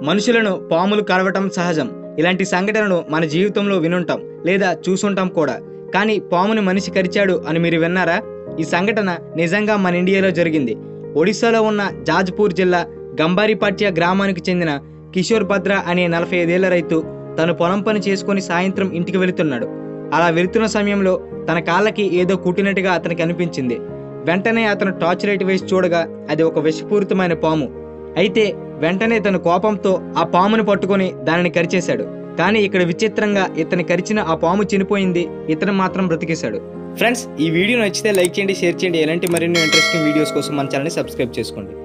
మనుషులను పాములు కరవటం సహజం ఇలాంటి సంఘటనను మన జీవితంలో వినుంటాం లేదా చూసుంటాం కూడా కానీ పాముని మనిషి కరిచాడు అని మీరు విన్నారా ఈ సంఘటన నిజంగా మన ఇండియాలో జరిగింది ఒడిశాలో ఉన్న జాజ్పూర్ జిల్లా గంబారిపాట్య గ్రామానికి చెందిన కిషోర్ భద్ర అనే నలభై ఐదేళ్ల రైతు తను పొలం పని చేసుకొని సాయంత్రం ఇంటికి వెళుతున్నాడు అలా వెళుతున్న సమయంలో తన కాళ్ళకి ఏదో కుట్టినట్టుగా అతనికి అనిపించింది వెంటనే అతను టార్చ్ లైట్ వేసి చూడగా అది ఒక విషపూరితమైన పాము అయితే వెంటనే తన కోపంతో ఆ పామును పట్టుకొని దానిని కరిచేశాడు కానీ ఇక్కడ విచిత్రంగా ఇతని కరిచిన ఆ పాము చనిపోయింది ఇతను మాత్రం బ్రతికేశాడు ఫ్రెండ్స్ ఈ వీడియో నచ్చితే లైక్ చేయండి షేర్ చేయండి ఎలాంటి మరిన్ని ఇంట్రెస్టింగ్ వీడియోస్ కోసం మన ఛానల్ని సబ్స్క్రైబ్ చేసుకోండి